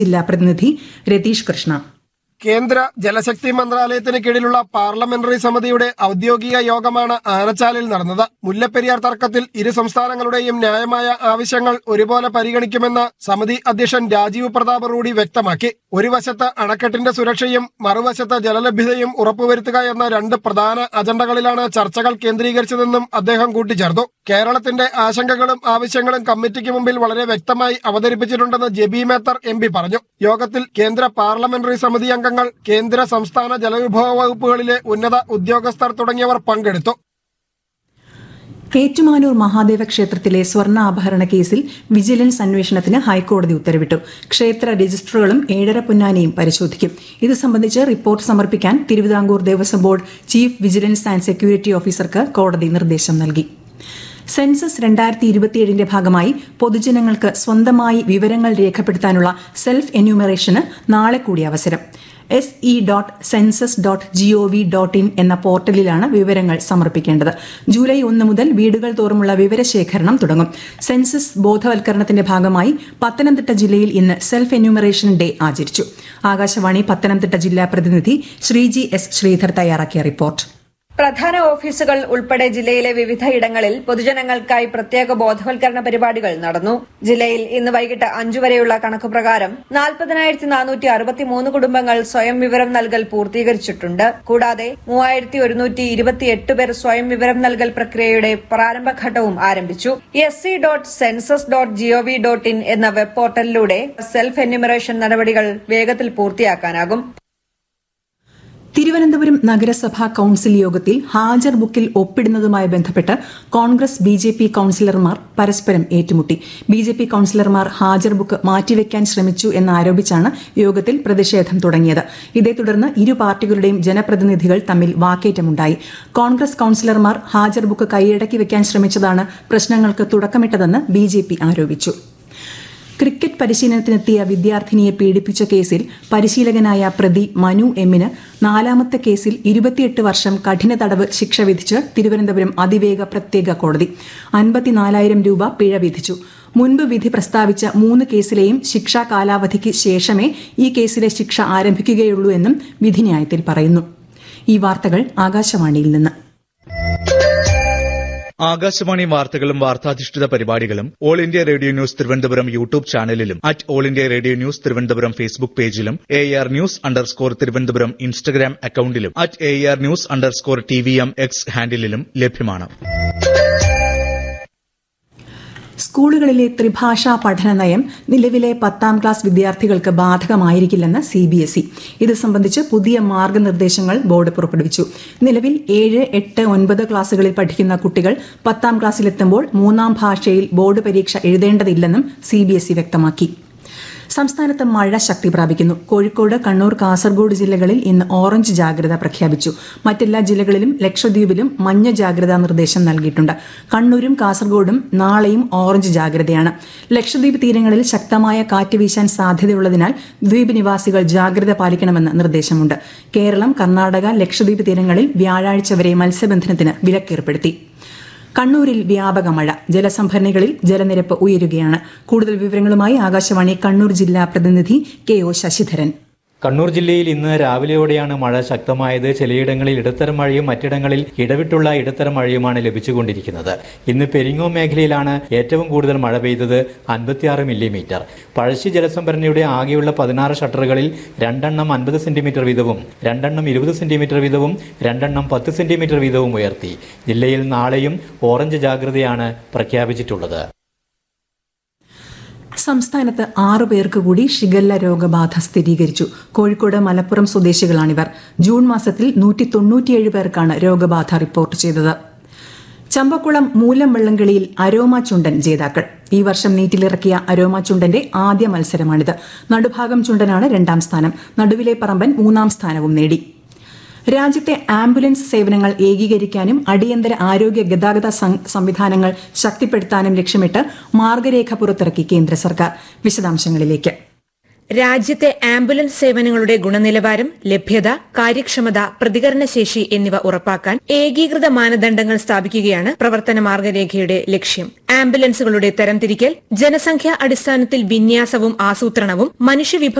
ജില്ലാ പ്രതിനിധി രതീഷ് കൃഷ്ണ കേന്ദ്ര ജലശക്തി മന്ത്രാലയത്തിന് കീഴിലുള്ള പാർലമെന്ററി സമിതിയുടെ ഔദ്യോഗിക യോഗമാണ് ആനച്ചാലിൽ നടന്നത് മുല്ലപ്പെരിയാർ തർക്കത്തിൽ ഇരു സംസ്ഥാനങ്ങളുടെയും ന്യായമായ ആവശ്യങ്ങൾ ഒരുപോലെ പരിഗണിക്കുമെന്ന് സമിതി അധ്യക്ഷൻ രാജീവ് പ്രതാപ് റൂഡി വ്യക്തമാക്കി ഒരു വശത്ത് അണക്കെട്ടിന്റെ സുരക്ഷയും മറുവശത്ത് ജലലഭ്യതയും ഉറപ്പുവരുത്തുക എന്ന രണ്ട് പ്രധാന അജണ്ടകളിലാണ് ചർച്ചകൾ കേന്ദ്രീകരിച്ചതെന്നും അദ്ദേഹം കൂട്ടിച്ചേർത്തു കേരളത്തിന്റെ ആശങ്കകളും ആവശ്യങ്ങളും കമ്മിറ്റിക്ക് മുമ്പിൽ വളരെ വ്യക്തമായി അവതരിപ്പിച്ചിട്ടുണ്ടെന്ന് ജെബി മേത്തർ എം പി പറഞ്ഞു യോഗത്തിൽ കേന്ദ്ര പാർലമെന്ററി സമിതി അംഗങ്ങൾ കേന്ദ്ര സംസ്ഥാന ജലവിഭവ വകുപ്പുകളിലെ ഉന്നത ഉദ്യോഗസ്ഥർ തുടങ്ങിയവർ പങ്കെടുത്തു ഏറ്റുമാനൂർ മഹാദേവ ക്ഷേത്രത്തിലെ സ്വർണ്ണ ആഭരണ കേസിൽ വിജിലൻസ് അന്വേഷണത്തിന് ഹൈക്കോടതി ഉത്തരവിട്ടു ക്ഷേത്ര രജിസ്റ്ററുകളും ഏഴര പൊന്നാനിയും പരിശോധിക്കും ഇത് സംബന്ധിച്ച് റിപ്പോർട്ട് സമർപ്പിക്കാൻ Travancore Devaswom board chief vigilance and security ഓഫീസർക്ക് കോടതി നിർദ്ദേശം നൽകി സെൻസസ് രണ്ടായിരത്തി ഇരുപത്തിയേഴിന്റെ ഭാഗമായി പൊതുജനങ്ങൾക്ക് സ്വന്തമായി വിവരങ്ങൾ രേഖപ്പെടുത്താനുള്ള സെൽഫ് എന്യൂമറേഷന് നാളെ കൂടി അവസരം S E dot census dot G O V dot in എന്ന പോർട്ടലിലാണ് വിവരങ്ങൾ സമർപ്പിക്കേണ്ടത് ജൂലൈ ഒന്ന് മുതൽ വീടുകൾ തോറുമുള്ള വിവരശേഖരണം തുടങ്ങും സെൻസസ് ബോധവൽക്കരണത്തിന്റെ ഭാഗമായി പത്തനംതിട്ട ജില്ലയിൽ ഇന്ന് സെൽഫ് എന്യൂമറേഷൻ ഡേ ആചരിച്ചു ആകാശവാണി പത്തനംതിട്ട ജില്ലാ പ്രതിനിധി ശ്രീജി എസ് ശ്രീധർ തയ്യാറാക്കിയ റിപ്പോർട്ട് പ്രധാന ഓഫീസുകൾ ഉൾപ്പെടെ ജില്ലയിലെ വിവിധ ഇടങ്ങളിൽ പൊതുജനങ്ങൾക്കായി പ്രത്യേക ബോധവൽക്കരണ പരിപാടികൾ നടന്നു ജില്ലയിൽ ഇന്ന് വൈകിട്ട് അഞ്ചു വരെയുള്ള കണക്ക് പ്രകാരം നാൽപ്പതിനായിരത്തി നാനൂറ്റി അറുപത്തിമൂന്ന് കുടുംബങ്ങൾ സ്വയം വിവരം നൽകൽ പൂർത്തീകരിച്ചിട്ടുണ്ട് കൂടാതെ മൂവായിരത്തി ഒരുന്നൂറ്റി ഇരുപത്തിയെട്ട് പേർ സ്വയം വിവരം നൽകൽ പ്രക്രിയയുടെ പ്രാരംഭഘട്ടവും ആരംഭിച്ചു S C dot census dot GOV dot in എന്ന വെബ് പോർട്ടലിലൂടെ സെൽഫ് എന്യൂമറേഷൻ നടപടികൾ വേഗത്തിൽ പൂർത്തിയാക്കാനാകും തിരുവനന്തപുരം നഗരസഭാ കൌൺസിൽ യോഗത്തിൽ ഹാജർ ബുക്കിൽ ഒപ്പിടുന്നതുമായി ബന്ധപ്പെട്ട് കോൺഗ്രസ് ബി ജെ പി കൌൺസിലർമാർ പരസ്പരം ഏറ്റുമുട്ടി ബി ജെ പി കൌൺസിലർമാർ ഹാജർ ബുക്ക് മാറ്റിവെക്കാൻ ശ്രമിച്ചു എന്നാരോപിച്ചാണ് യോഗത്തിൽ പ്രതിഷേധം തുടങ്ങിയത് ഇതേ തുടർന്ന് ഇരു പാർട്ടികളുടെയും ജനപ്രതിനിധികൾ തമ്മിൽ വാക്കേറ്റമുണ്ടായി കോൺഗ്രസ് കൌൺസിലർമാർ ഹാജർ ബുക്ക് കൈയടക്കി വെക്കാൻ ശ്രമിച്ചതാണ് പ്രശ്നങ്ങൾക്ക് തുടക്കമിട്ടതെന്ന് ബി ആരോപിച്ചു ക്രിക്കറ്റ് പരിശീലനത്തിനെത്തിയ വിദ്യാർത്ഥിനിയെ പീഡിപ്പിച്ച കേസിൽ പരിശീലകനായ പ്രതി മനു എമ്മിന് നാലാമത്തെ കേസിൽ ഇരുപത്തിയെട്ട് വർഷം കഠിന തടവ് ശിക്ഷ വിധിച്ച് തിരുവനന്തപുരം അതിവേഗ പ്രത്യേക കോടതി അൻപത്തിനാലായിരം രൂപ പിഴ വിധിച്ചു മുൻപ് വിധി പ്രസ്താവിച്ച മൂന്ന് കേസിലെയും ശിക്ഷാ കാലാവധിക്ക് ശേഷമേ ഈ കേസിലെ ശിക്ഷ ആരംഭിക്കുകയുള്ളൂ എന്നും വിധിന്യായത്തിൽ പറയുന്നു ഈ വാർത്തകൾ ആകാശവാണിയിൽ നിന്ന് ആകാശവാണി വാർത്തകളും വാർത്താധിഷ്ഠിത പരിപാടികളും all India radio news Thiruvananthapuram YouTube ചാനലിലും at all India radio news Thiruvananthapuram Facebook പേജിലും A R news underscore Thiruvananthapuram Instagram അക്കൌണ്ടിലും at A R news underscore T V M X ഹാൻഡിലും ലഭ്യമാണ് സ്കൂളുകളിലെ ത്രിഭാഷാ പഠന നയം നിലവിലെ പത്താം ക്ലാസ് വിദ്യാർത്ഥികൾക്ക് ബാധകമായിരിക്കില്ലെന്ന് സി ബി എസ് ഇ ഇത് സംബന്ധിച്ച് പുതിയ മാർഗനിർദ്ദേശങ്ങൾ ബോർഡ് പുറപ്പെടുവിച്ചു നിലവിൽ ഏഴ് എട്ട് ഒൻപത് ക്ലാസുകളിൽ പഠിക്കുന്ന കുട്ടികൾ പത്താം ക്ലാസ്സിലെത്തുമ്പോൾ മൂന്നാം ഭാഷയിൽ ബോർഡ് പരീക്ഷ എഴുതേണ്ടതില്ലെന്നും സി ബി എസ് ഇ വ്യക്തമാക്കി സംസ്ഥാനത്ത് മഴ ശക്തി പ്രാപിക്കുന്നു കോഴിക്കോട് കണ്ണൂർ കാസർഗോഡ് ജില്ലകളിൽ ഇന്ന് ഓറഞ്ച് ജാഗ്രത പ്രഖ്യാപിച്ചു മറ്റെല്ലാ ജില്ലകളിലും ലക്ഷദ്വീപിലും മഞ്ഞ ജാഗ്രതാ നിർദ്ദേശം നൽകിയിട്ടുണ്ട് കണ്ണൂരും കാസർഗോഡും നാളെയും ഓറഞ്ച് ജാഗ്രതയാണ് ലക്ഷദ്വീപ് തീരങ്ങളിൽ ശക്തമായ കാറ്റ് വീശാൻ സാധ്യതയുള്ളതിനാൽ ദ്വീപ് നിവാസികൾ ജാഗ്രത പാലിക്കണമെന്ന് നിർദ്ദേശമുണ്ട് കേരളം കർണാടക ലക്ഷദ്വീപ് തീരങ്ങളിൽ വ്യാഴാഴ്ച വരെ മത്സ്യബന്ധനത്തിന് വിലക്കേർപ്പെടുത്തി കണ്ണൂരിൽ വ്യാപക മഴ ജലസംഭരണികളിൽ ജലനിരപ്പ് ഉയരുകയാണ് കൂടുതൽ വിവരങ്ങളുമായി ആകാശവാണി കണ്ണൂർ ജില്ലാ പ്രതിനിധി കെ ഒ ശശിധരൻ കണ്ണൂർ ജില്ലയിൽ ഇന്ന് രാവിലെയോടെയാണ് മഴ ശക്തമായത് ചിലയിടങ്ങളിൽ ഇടത്തരം മഴയും മറ്റിടങ്ങളിൽ ഇടവിട്ടുള്ള ഇടത്തരം മഴയുമാണ് ലഭിച്ചുകൊണ്ടിരിക്കുന്നത് ഇന്ന് പെരിങ്ങോ മേഖലയിലാണ് ഏറ്റവും കൂടുതൽ മഴ പെയ്തത് അൻപത്തിയാറ് മില്ലിമീറ്റർ പഴശ്ശി ജലസംഭരണിയുടെ ആകെയുള്ള പതിനാറ് ഷട്ടറുകളിൽ രണ്ടെണ്ണം അൻപത് സെന്റിമീറ്റർ വീതവും രണ്ടെണ്ണം ഇരുപത് സെന്റിമീറ്റർ വീതവും രണ്ടെണ്ണം പത്ത് സെന്റിമീറ്റർ വീതവും ഉയർത്തി ജില്ലയിൽ നാളെയും ഓറഞ്ച് ജാഗ്രതയാണ് പ്രഖ്യാപിച്ചിട്ടുള്ളത് സംസ്ഥാനത്ത് ആറു പേർക്ക് കൂടി ഷിഗല്ല രോഗബാധ സ്ഥിരീകരിച്ചു കോഴിക്കോട് മലപ്പുറം സ്വദേശികളാണിവർ ജൂൺ മാസത്തിൽ നൂറ്റി തൊണ്ണൂറ്റിയേഴ് പേർക്കാണ് രോഗബാധ റിപ്പോർട്ട് ചെയ്തത് ചമ്പക്കുളം മൂലം വെള്ളംകളിയിൽ അരോമ ചുണ്ടൻ ജേതാക്കൾ ഈ വർഷം നീറ്റിലിറക്കിയ അരോമ ചുണ്ടന്റെ ആദ്യ മത്സരമാണിത് നടുഭാഗം ചുണ്ടനാണ് രണ്ടാം സ്ഥാനം നടുവിലെ പറമ്പൻ മൂന്നാം സ്ഥാനവും നേടി രാജ്യത്തെ ആംബുലൻസ് സേവനങ്ങൾ ഏകീകരിക്കാനും അടിയന്തര ആരോഗ്യ ഗതാഗത സംവിധാനങ്ങൾ ശക്തിപ്പെടുത്താനും ലക്ഷ്യമിട്ട് മാർഗരേഖ പുറത്തിറക്കി കേന്ദ്ര സർക്കാർ വിശദാംശങ്ങളിലേക്ക് രാജ്യത്തെ ആംബുലൻസ് സേവനങ്ങളുടെ ഗുണനിലവാരം ലഭ്യത കാര്യക്ഷമത പ്രതികരണശേഷി എന്നിവ ഉറപ്പാക്കാൻ ഏകീകൃത മാനദണ്ഡങ്ങൾ സ്ഥാപിക്കുകയാണ് പ്രവർത്തന മാർഗരേഖയുടെ ലക്ഷ്യം ആംബുലൻസുകളുടെ തരംതിരിക്കൽ ജനസംഖ്യാ അടിസ്ഥാനത്തിൽ വിന്യാസവും ആസൂത്രണവും മനുഷ്യവിഭവ